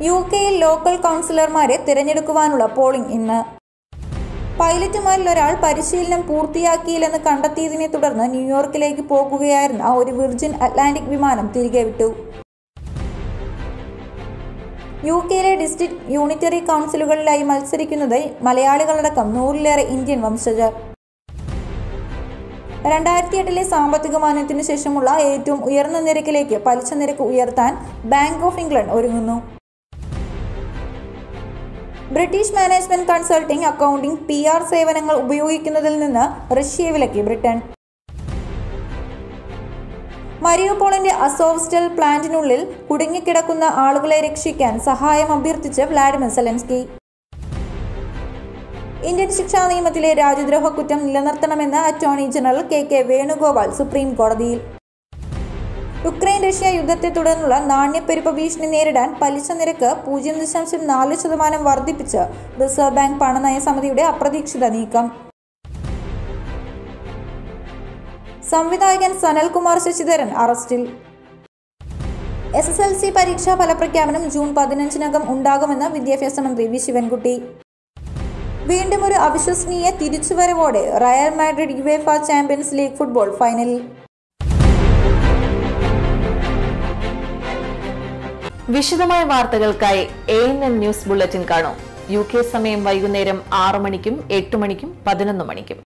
U കെയിൽ local കൗൺസിലർമാരെ തിരഞ്ഞെടുക്കുവാനുള്ള polling ഇന്ന് പൈലറ്റുമാരിൽ ഒരാൾ പരിശീലനം പൂർത്തിയാക്കിയില്ലെന്ന് കണ്ടെത്തിയതിനെ തുടർന്ന് ന്യൂയോർക്കിലേക്ക് പോകുകയായിരുന്ന ഒരു വിർജിൻ അറ്റ്ലാന്റിക് വിമാനം തിരികെ വിട്ടു യു കെയിലെ ഡിസ്ട്രിക്ട് യൂണിറ്ററി കൗൺസിലുകളിലായി മത്സരിക്കുന്നത് മലയാളികളടക്കം നൂറിലേറെ ഇന്ത്യൻ വംശജർ രണ്ടായിരത്തി എട്ടിലെ സാമ്പത്തിക മാന്ദ്യത്തിനു ശേഷമുള്ള ഏറ്റവും ഉയർന്ന നിരക്കിലേക്ക് പലിശ നിരക്ക് ഉയർത്താൻ ബാങ്ക് ഓഫ് ഇംഗ്ലണ്ട് ഒരുങ്ങുന്നു British management consulting accounting P R സേവനങ്ങൾ ഉപയോഗിക്കുന്നതിൽ നിന്ന് റഷ്യയെ വിലക്കി ബ്രിട്ടൻ മരിയോപോളിന്റെ അസോവ്സ്റ്റൽ പ്ലാന്റിനുള്ളിൽ കുടുങ്ങിക്കിടക്കുന്ന ആളുകളെ രക്ഷിക്കാൻ സഹായം അഭ്യർത്ഥിച്ച് വ്ളാഡിമിർ സെലൻസ്കി ഇന്ത്യൻ ശിക്ഷാ നിയമത്തിലെ രാജ്യദ്രോഹ കുറ്റം നിലനിർത്തണമെന്ന് attorney general K K Venugopal supreme കോടതിയിൽ യുക്രൈൻ റഷ്യ യുദ്ധത്തെ തുടർന്നുള്ള നാണ്യപ്പെരുപ്പ ഭീഷണി നേരിടാൻ പലിശ നിരക്ക് പൂജ്യം ദശാംശം നാല് ശതമാനം വർദ്ധിപ്പിച്ച് റിസർവ് ബാങ്ക് പണനയ സമിതിയുടെ അപ്രതീക്ഷിത നീക്കം സംവിധായകൻ സനൽകുമാർ ശശിധരൻ അറസ്റ്റിൽ എസ് എസ് എൽ സി പരീക്ഷാ ഫലപ്രഖ്യാപനം ജൂൺ പതിനഞ്ചിനകം ഉണ്ടാകുമെന്ന് വിദ്യാഭ്യാസ മന്ത്രി വി ശിവൻകുട്ടി വീണ്ടും ഒരു അവിശ്വസനീയ തിരിച്ചുവരവോടെ Real Madrid UEFA champions league football ഫൈനലിൽ വിശദമായ വാർത്തകൾക്കായി A N N news bulletin കാണൂ യു കെ സമയം വൈകുന്നേരം ആറു മണിക്കും എട്ട് മണിക്കും പതിനൊന്ന് മണിക്കും